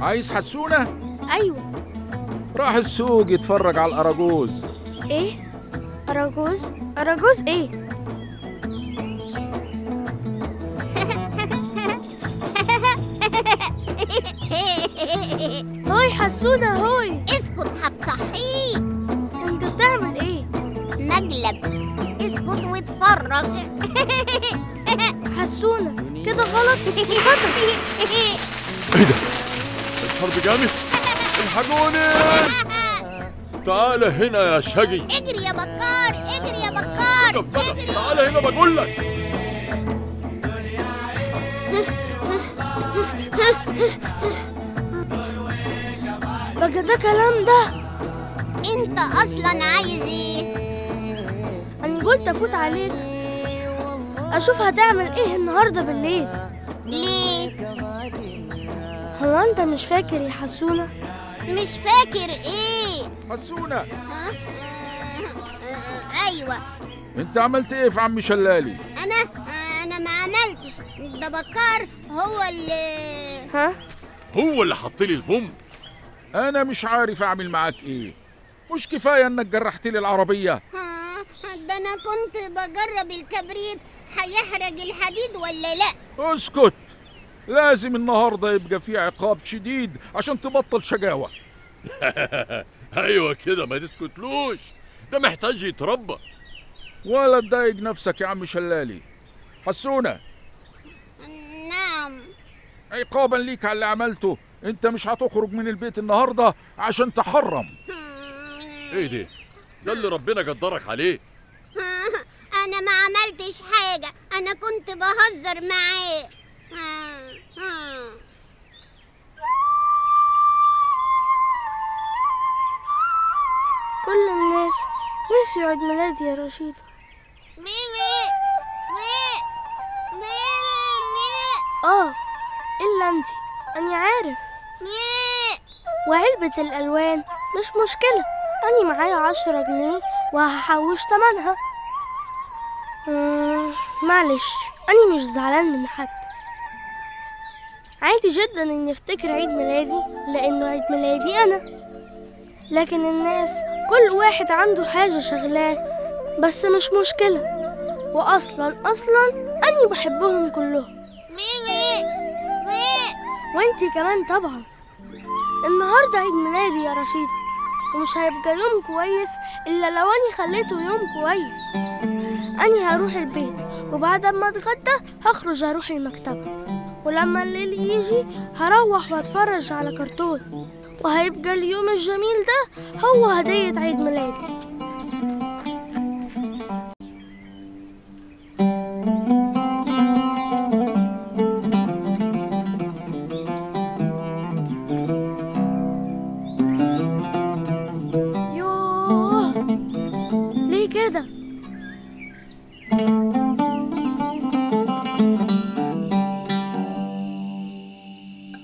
عايز حسونة ايوه راح السوق يتفرج على الأراجوز ايه اراجوز اراجوز ايه هاي حسونة هاي اسكت هتصحيه انت بتعمل ايه مقلب اسكت واتفرج حسونة كده غلط خطر ايه ده؟ الحرب جامد الحقوني تعال هنا يا شقي اجري يا بكار اجري يا بكار طب طب تعال هنا بقول لك بقى ده كلام ده انت اصلا عايز ايه انا قلت افوت عليك اشوف هتعمل ايه النهارده بالليل ليه هو انت مش فاكر يا حسونة مش فاكر ايه حسونة ها؟ ايوه انت عملت ايه في عم شلالي انا انا ما عملتش ده بكار هو اللي ها هو اللي حط لي البوم انا مش عارف اعمل معاك ايه مش كفاية انك جرحت لي العربية ها ده انا كنت بجرب الكبريت هيحرق الحديد ولا لا اسكت لازم النهاردة يبقى في عقاب شديد عشان تبطل شقاوة ايوه كده ما تسكتلوش ده محتاج يتربى ولا تضايق نفسك يا عم شلالي حسونة نعم عقابا ليك على اللي عملته انت مش هتخرج من البيت النهاردة عشان تحرم ايه ده ده اللي ربنا قدرك عليه انا ما عملتش حاجه انا كنت بهزر معاه ها، ها. كل الناس نسيوا عيد ميلادي يا رشيد ميمي مي مي مي اه الا انت اني عارف مي وعلبة الألوان مش مشكلة أني معايا عشرة جنيه وهحوش تمنها مم، معلش أني مش زعلان من حد عادي جدا إني أفتكر عيد ميلادي لأنه عيد ميلادي أنا لكن الناس كل واحد عنده حاجة شغلاه بس مش مشكلة وأصلا أصلا أني بحبهم كلهم ميمي مي وانتي كمان طبعا النهارده عيد ميلادي يا رشيد ومش هيبقى يوم كويس الا لو اني خليته يوم كويس اني هروح البيت وبعد ما اتغدى هخرج هروح المكتبة ولما الليل يجي هروح واتفرج على كرتون وهيبقى اليوم الجميل ده هو هدية عيد ميلادي يوه ليه كده